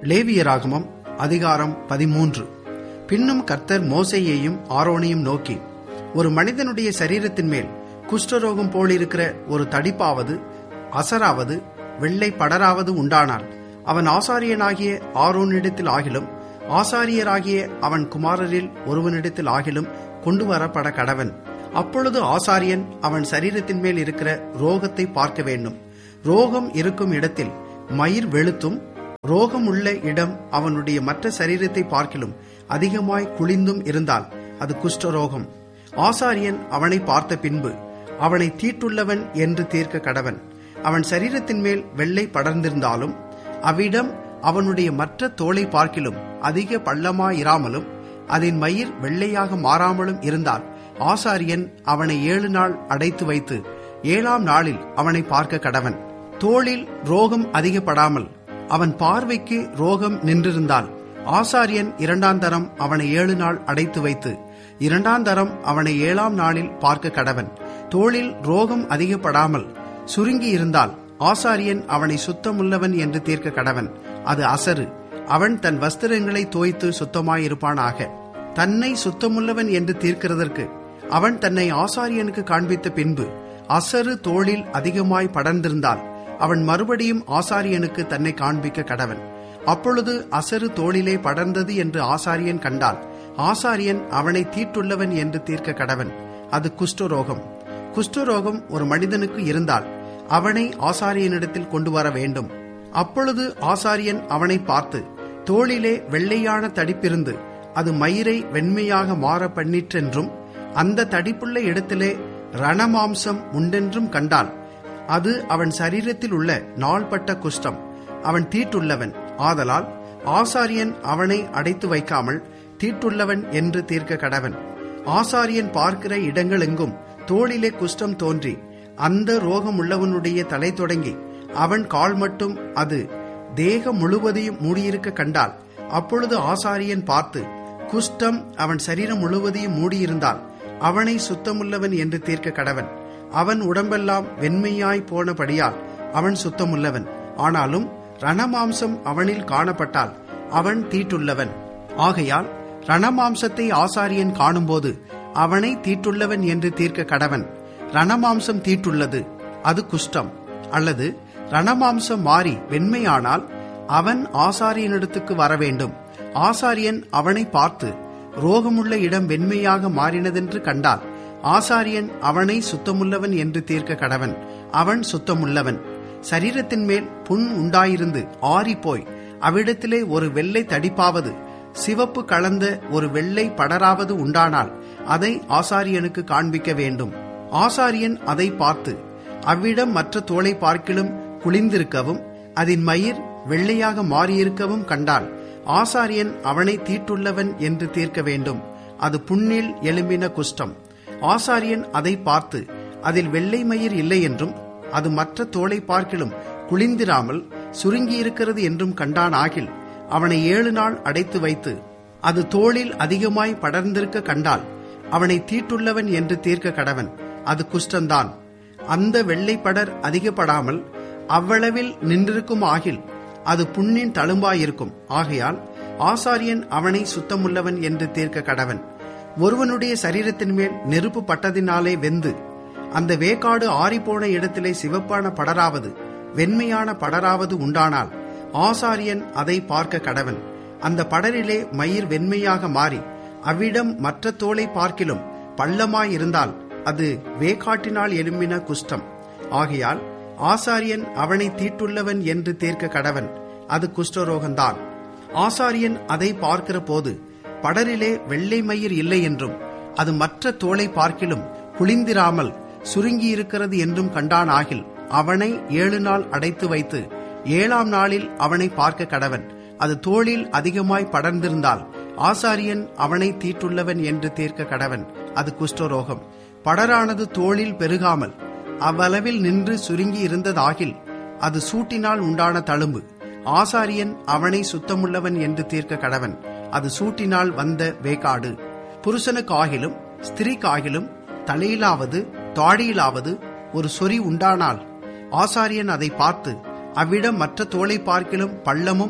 லேவியராகமம் அதிகாரம் பதிமூன்று பின்னும் கர்த்தர் மோசேயையும் ஆரோனையும் நோக்கி ஒரு மனிதனுடைய சரீரத்தின் மேல் குஷ்டரோகம் போலிருக்கிற ஒரு தடிப்பாவது அசராவது வெள்ளை படராவது உண்டானால் அவன் ஆசாரியனாகிய ஆரோனிடத்தில் ஆகிலும் ஆசாரியராகிய அவன் குமாரரில் ஒருவனிடத்தில் ஆகிலும் கொண்டு வரப்பட கடவன் அப்பொழுது ஆசாரியன் அவன் சரீரத்தின் மேல் இருக்கிற ரோகத்தை பார்க்க வேண்டும் ரோகம் இருக்கும் இடத்தில் மயிர் வெளுத்தும் ரோகம் உள்ள இடம் அவனுடைய மற்ற சரீரத்தை பார்க்கிலும் அதிகமாய் குளிந்தும் இருந்தால் அது குஷ்டரோகம் ஆசாரியன் அவனை பார்த்த பின்பு அவனை தீட்டுள்ளவன் என்று தீர்க்க கடவன் அவன் சரீரத்தின் மேல் வெள்ளை படர்ந்திருந்தாலும் அவ்விடம் அவனுடைய மற்ற தோலை பார்க்கிலும் அதிக பள்ளமாயிராமலும் அதன் மயிர் வெள்ளையாக மாறாமலும் இருந்தால் ஆசாரியன் அவனை ஏழு நாள் அடைத்து வைத்து ஏழாம் நாளில் அவனை பார்க்க கடவன் தோளில் ரோகம் அதிகப்படாமல் அவன் பார்வைக்கு ரோகம் நின்றிருந்தால் ஆசாரியன் இரண்டாம் தரம் அவனை ஏழு நாள் அடைத்து வைத்து இரண்டாம் தரம் அவனை ஏழாம் நாளில் பார்க்க கடவன் தோளில் ரோகம் அதிகப்படாமல் சுருங்கி இருந்தால் ஆசாரியன் அவனை சுத்தமுள்ளவன் என்று தீர்க்க கடவன் அது அசரு அவன் தன் வஸ்திரங்களை தோய்த்து சுத்தமாயிருப்பானாக தன்னை சுத்தமுள்ளவன் என்று தீர்க்கிறதற்கு அவன் தன்னை ஆசாரியனுக்கு காண்பித்த பின்பு அசரு தோளில் அதிகமாய் படர்ந்திருந்தால் அவன் மறுபடியும் ஆசாரியனுக்கு தன்னை காண்பிக்க கடவன் அப்பொழுது அசரு தோளிலே படர்ந்தது என்று ஆசாரியன் கண்டால் ஆசாரியன் அவனை தீட்டுள்ளவன் என்று தீர்க்க கடவன் அது குஷ்டரோகம் குஷ்டரோகம் ஒரு மனிதனுக்கு இருந்தால் அவனை ஆசாரியனிடத்தில் கொண்டு வர வேண்டும் அப்பொழுது ஆசாரியன் அவனை பார்த்து தோளிலே வெள்ளையான தடிப்பிருந்து அது மயிரை வெண்மையாக மாற பண்ணிற்றென்றும் அந்த தடிப்புள்ள இடத்திலே ரணமாம்சம் உண்டென்றும் கண்டால் அது அவன் சரீரத்தில் உள்ள நாள்பட்ட குஷ்டம் அவன் தீட்டுள்ளவன் ஆதலால் ஆசாரியன் அவனை அடைத்து வைக்காமல் தீட்டுள்ளவன் என்று தீர்க்க கடவன் ஆசாரியன் பார்க்கிற இடங்களெங்கும் தோளிலே குஷ்டம் தோன்றி அந்த ரோகம் உள்ளவனுடைய தலை தொடங்கி அவன் கால் மட்டும் அது தேகம் முழுவதையும் மூடியிருக்க கண்டால் அப்பொழுது ஆசாரியன் பார்த்து குஷ்டம் அவன் சரீரம் முழுவதையும் மூடியிருந்தால் அவனை சுத்தமுள்ளவன் என்று தீர்க்க கடவன் அவன் உடம்பெல்லாம் வெண்மையாய் போனபடியால் அவன் சுத்தமுள்ளவன் ஆனாலும் ரணமாம்சம் அவனில் காணப்பட்டால் அவன் தீட்டுள்ளவன் ஆகையால் ரணமாம்சத்தை ஆசாரியன் காணும்போது அவனை தீட்டுள்ளவன் என்று தீர்க்க கடவன் ரணமாம்சம் தீட்டுள்ளது அது குஷ்டம் அல்லது ரணமாம்சம் மாறி வெண்மையானால் அவன் ஆசாரியனிடத்துக்கு வர வேண்டும் ஆசாரியன் அவனை பார்த்து ரோகமுள்ள இடம் வெண்மையாக மாறினதென்று கண்டால் ஆசாரியன் அவனை சுத்தமுள்ளவன் என்று தீர்க்க கடவன் அவன் சுத்தமுள்ளவன் சரீரத்தின் மேல் புண் உண்டாயிருந்து ஆறிப்போய் அவ்விடத்திலே ஒரு வெள்ளை தடிப்பாவது சிவப்பு கலந்த ஒரு வெள்ளை படராவது உண்டானால் அதை ஆசாரியனுக்கு காண்பிக்க வேண்டும் ஆசாரியன் அதை பார்த்து அவ்விடம் மற்ற தோலை பார்க்கிலும் குளிந்திருக்கவும் அதன் மயிர் வெள்ளையாக மாறியிருக்கவும் கண்டால் ஆசாரியன் அவனை தீட்டுள்ளவன் என்று தீர்க்க வேண்டும் அது புண்ணில் எழும்பின குஷ்டம் ஆசாரியன் அதை பார்த்து அதில் வெள்ளை மயிர் இல்லை என்றும் அது மற்ற தோலை பார்க்கிலும் குளிந்திராமல் சுருங்கியிருக்கிறது என்றும் கண்டான் ஆகில் அவனை ஏழு நாள் அடைத்து வைத்து அது தோளில் அதிகமாய் படர்ந்திருக்க கண்டால் அவனை தீட்டுள்ளவன் என்று தீர்க்க கடவன் அது குஷ்டந்தான் அந்த வெள்ளைப்படர் அதிகப்படாமல் அவ்வளவில் நின்றிருக்கும் ஆகில் அது புண்ணின் தழும்பாயிருக்கும் ஆகையால் ஆசாரியன் அவனை சுத்தமுள்ளவன் என்று தீர்க்க கடவன் ஒருவனுடைய சரீரத்தின் மேல் நெருப்பு பட்டதினாலே வெந்து அந்த வேக்காடு ஆறிப்போன இடத்திலே சிவப்பான படராவது வெண்மையான படராவது உண்டானால் ஆசாரியன் அதை பார்க்க கடவன் அந்த படரிலே மயிர் வெண்மையாக மாறி அவ்விடம் மற்ற தோலை பார்க்கிலும் பள்ளமாயிருந்தால் அது வேக்காட்டினால் எழும்பின குஷ்டம் ஆகையால் ஆசாரியன் அவனை தீட்டுள்ளவன் என்று தீர்க்க கடவன் அது குஷ்டரோகந்தான் ஆசாரியன் அதை பார்க்கிற போது படரிலே வெள்ளை மயிர் இல்லை என்றும் அது மற்ற தோலை பார்க்கிலும் குளிந்திராமல் சுருங்கி இருக்கிறது என்றும் கண்டான் ஆகில் அவனை ஏழு நாள் அடைத்து வைத்து ஏழாம் நாளில் அவனை பார்க்க கடவன் அது தோளில் அதிகமாய் படர்ந்திருந்தால் ஆசாரியன் அவனை தீட்டுள்ளவன் என்று தீர்க்க கடவன் அது குஷ்டரோகம் படரானது தோளில் பெருகாமல் அவ்வளவில் நின்று சுருங்கி இருந்ததாகில் அது சூட்டினால் உண்டான தழும்பு ஆசாரியன் அவனை சுத்தமுள்ளவன் என்று தீர்க்க கடவன் அது சூட்டினால் வந்த வேக்காடு புருஷனுக்காகிலும் ஸ்திரீக்காகிலும் தலையிலாவது தாடியிலாவது ஒரு சொறி உண்டானால் ஆசாரியன் அதை பார்த்து அவ்விடம் மற்ற தோலை பார்க்கிலும் பள்ளமும்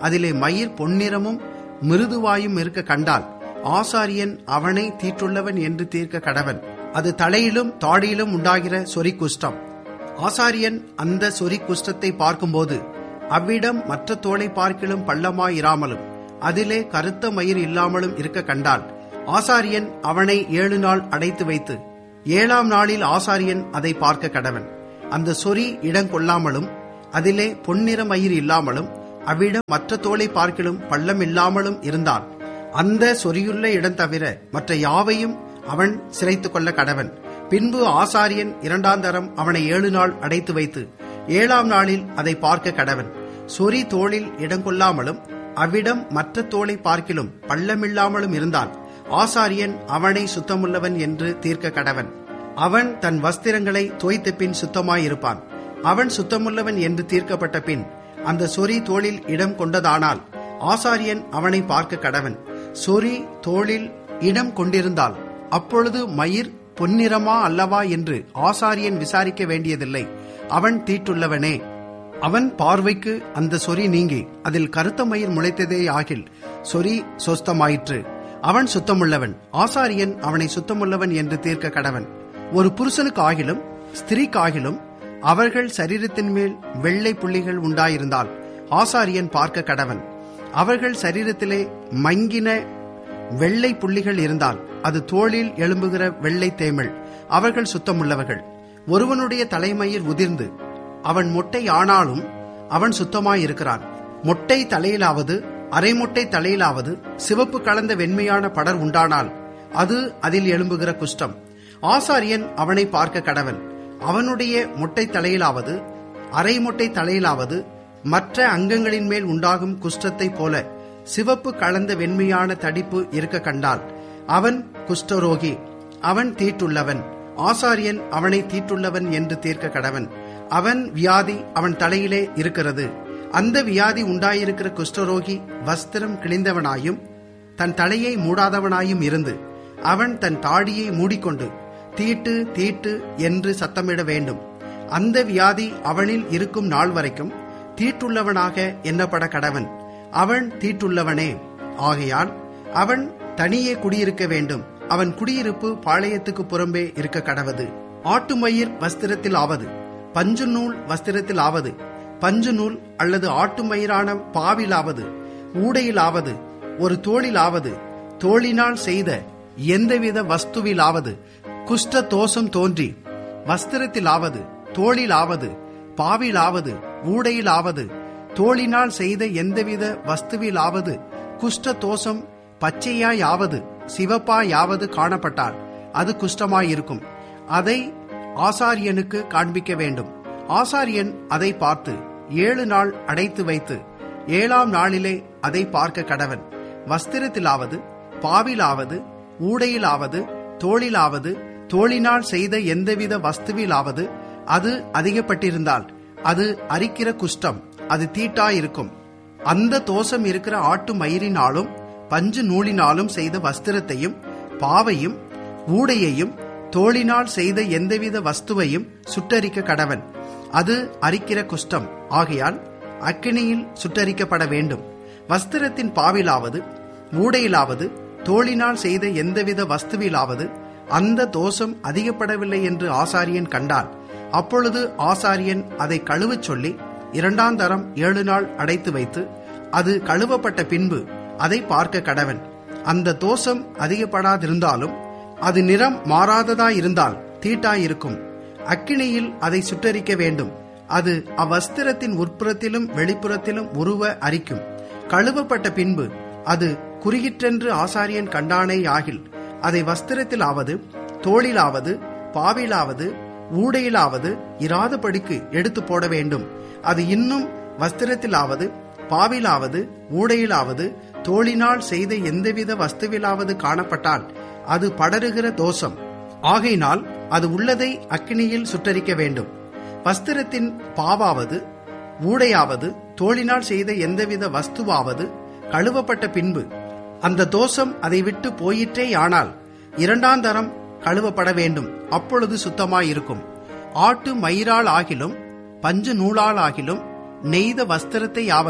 அதிலே மயிர் பொன்னிறமும் மிருதுவாயும் இருக்க கண்டால் ஆசாரியன் அவனை தீட்டுள்ளவன் என்று தீர்க்க கடவன் அது தலையிலும் தாடியிலும் உண்டாகிற சொறி குஷ்டம் ஆசாரியன் அந்த சொறி குஷ்டத்தை பார்க்கும்போது அவ்விடம் மற்ற தோலை பார்க்கிலும் பள்ளமாயிராமலும் அதிலே கருத்த மயிர் இல்லாமலும் இருக்க கண்டால் ஆசாரியன் அவனை ஏழு நாள் அடைத்து வைத்து ஏழாம் நாளில் ஆசாரியன் அதை பார்க்க கடவன் அந்த சொறி இடம் கொள்ளாமலும் அதிலே பொன்னிற மயிர் இல்லாமலும் அவ்விடம் மற்ற தோலை பார்க்கிலும் பள்ளம் இல்லாமலும் இருந்தால் அந்த சொறியுள்ள இடம் தவிர மற்ற யாவையும் அவன் சிறைத்துக் கொள்ள கடவன் பின்பு ஆசாரியன் இரண்டாம் தரம் அவனை ஏழு நாள் அடைத்து வைத்து ஏழாம் நாளில் அதை பார்க்க கடவன் சொறி தோளில் இடம் கொள்ளாமலும் அவ்விடம் மற்ற தோலை பார்க்கிலும் பள்ளமில்லாமலும் இருந்தால் ஆசாரியன் அவனை சுத்தமுள்ளவன் என்று தீர்க்க கடவன் அவன் தன் வஸ்திரங்களை தோய்த்த பின் சுத்தமாயிருப்பான் அவன் சுத்தமுள்ளவன் என்று தீர்க்கப்பட்ட பின் அந்த சொறி தோளில் இடம் கொண்டதானால் ஆசாரியன் அவனை பார்க்க கடவன் சொறி தோளில் இடம் கொண்டிருந்தால் அப்பொழுது மயிர் பொன்னிறமா அல்லவா என்று ஆசாரியன் விசாரிக்க வேண்டியதில்லை அவன் தீட்டுள்ளவனே அவன் பார்வைக்கு அந்த சொறி நீங்கி அதில் கருத்த மயிர் முளைத்ததே ஆகில் சொறி சொஸ்தமாயிற்று அவன் சுத்தமுள்ளவன் ஆசாரியன் அவனை சுத்தமுள்ளவன் என்று தீர்க்க கடவன் ஒரு புருஷனுக்கு ஆகிலும் ஸ்திரீக்கு ஆகிலும் அவர்கள் சரீரத்தின் மேல் வெள்ளை புள்ளிகள் உண்டாயிருந்தால் ஆசாரியன் பார்க்க கடவன் அவர்கள் சரீரத்திலே மங்கின வெள்ளை புள்ளிகள் இருந்தால் அது தோளில் எழும்புகிற வெள்ளை தேமல் அவர்கள் சுத்தமுள்ளவர்கள் ஒருவனுடைய தலைமயிர் உதிர்ந்து அவன் மொட்டை ஆனாலும் அவன் சுத்தமாயிருக்கிறான் மொட்டை தலையிலாவது அரைமொட்டை தலையிலாவது சிவப்பு கலந்த வெண்மையான படர் உண்டானால் அது அதில் எழும்புகிற குஷ்டம் ஆசாரியன் அவனை பார்க்க கடவன் அவனுடைய மொட்டை தலையிலாவது அரைமொட்டை தலையிலாவது மற்ற அங்கங்களின் மேல் உண்டாகும் குஷ்டத்தை போல சிவப்பு கலந்த வெண்மையான தடிப்பு இருக்க கண்டால் அவன் குஷ்டரோகி அவன் தீட்டுள்ளவன் ஆசாரியன் அவனை தீட்டுள்ளவன் என்று தீர்க்க கடவன் அவன் வியாதி அவன் தலையிலே இருக்கிறது அந்த வியாதி உண்டாயிருக்கிற குஷ்டரோகி வஸ்திரம் கிழிந்தவனாயும் தன் தலையை மூடாதவனாயும் இருந்து அவன் தன் தாடியை மூடிக்கொண்டு தீட்டு தீட்டு என்று சத்தமிட வேண்டும் அந்த வியாதி அவனில் இருக்கும் நாள் வரைக்கும் தீட்டுள்ளவனாக எண்ணப்பட கடவன் அவன் தீட்டுள்ளவனே ஆகையால் அவன் தனியே குடியிருக்க வேண்டும் அவன் குடியிருப்பு பாளையத்துக்கு புறம்பே இருக்க கடவது ஆட்டுமயிர் வஸ்திரத்தில் ஆவது பஞ்சு நூல் வஸ்திரத்தில் ஆவது பஞ்சு நூல் அல்லது ஆட்டுமயிரான பாவிலாவது ஊடையிலாவது ஒரு தோளிலாவது தோளினால் செய்த எந்தவித வஸ்துவிலாவது குஷ்ட தோஷம் தோன்றி வஸ்திரத்திலாவது தோளிலாவது பாவிலாவது ஊடையிலாவது தோளினால் செய்த எந்தவித வஸ்துவிலாவது குஷ்ட தோஷம் பச்சையாயாவது சிவப்பாயாவது காணப்பட்டால் அது குஷ்டமாயிருக்கும் அதை ஆசாரியனுக்கு காண்பிக்க வேண்டும் ஆசாரியன் அதை பார்த்து ஏழு நாள் அடைத்து வைத்து ஏழாம் நாளிலே அதை பார்க்க கடவன் வஸ்திரத்திலாவது பாவிலாவது ஊடையிலாவது தோளிலாவது தோளினால் செய்த எந்தவித வஸ்துவிலாவது அது அதிகப்பட்டிருந்தால் அது அரிக்கிற குஷ்டம் அது தீட்டாயிருக்கும் அந்த தோஷம் இருக்கிற ஆட்டு மயிரினாலும் பஞ்சு நூலினாலும் செய்த வஸ்திரத்தையும் பாவையும் ஊடையையும் தோளினால் செய்த எந்தவித வஸ்துவையும் சுட்டரிக்க கடவன் அது அரிக்கிற குஷ்டம் ஆகையால் அக்கினியில் சுட்டரிக்கப்பட வேண்டும் வஸ்திரத்தின் பாவிலாவது ஊடையிலாவது தோளினால் செய்த எந்தவித வஸ்துவிலாவது அந்த தோஷம் அதிகப்படவில்லை என்று ஆசாரியன் கண்டால் அப்பொழுது ஆசாரியன் அதை கழுவச் சொல்லி இரண்டாம் தரம் ஏழு நாள் அடைத்து வைத்து அது கழுவப்பட்ட பின்பு அதை பார்க்க கடவன் அந்த தோஷம் அதிகப்படாதிருந்தாலும் அது நிறம் மாறாததாயிருந்தால் தீட்டாயிருக்கும் அக்கினியில் அதை சுட்டரிக்க வேண்டும் அது அவ்வஸ்திரத்தின் உட்புறத்திலும் வெளிப்புறத்திலும் உருவ அரிக்கும் கழுவப்பட்ட பின்பு அது குறுகிற்றென்று ஆசாரியன் கண்டானே ஆகில் அதை வஸ்திரத்திலாவது தோளிலாவது பாவிலாவது ஊடையிலாவது இராதபடிக்கு எடுத்து போட வேண்டும் அது இன்னும் வஸ்திரத்திலாவது பாவிலாவது ஊடையிலாவது தோளினால் செய்த எந்தவித வஸ்துவிலாவது காணப்பட்டால் அது படருகிற தோஷம் ஆகையினால் அது உள்ளதை அக்கினியில் சுட்டரிக்க வேண்டும் வஸ்திரத்தின் பாவாவது ஊடையாவது தோளினால் செய்த எந்தவித வஸ்துவாவது கழுவப்பட்ட பின்பு அந்த தோஷம் அதை விட்டு போயிற்றேயானால் இரண்டாம் தரம் கழுவப்பட வேண்டும் அப்பொழுது சுத்தமாயிருக்கும் ஆட்டு மயிரால் ஆகிலும் பஞ்சு நூலால் ஆகிலும் நெய்த வஸ்திரத்தையாவது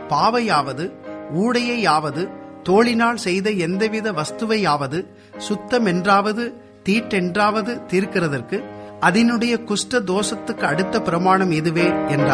பாவையாவது ஊடையாவது தோளினால் செய்த எந்தவித வஸ்துவையாவது சுத்தமென்றாவது தீட்டென்றாவது தீர்க்கிறதற்கு அதனுடைய குஷ்ட தோஷத்துக்கு அடுத்த பிரமாணம் இதுவே என்றார்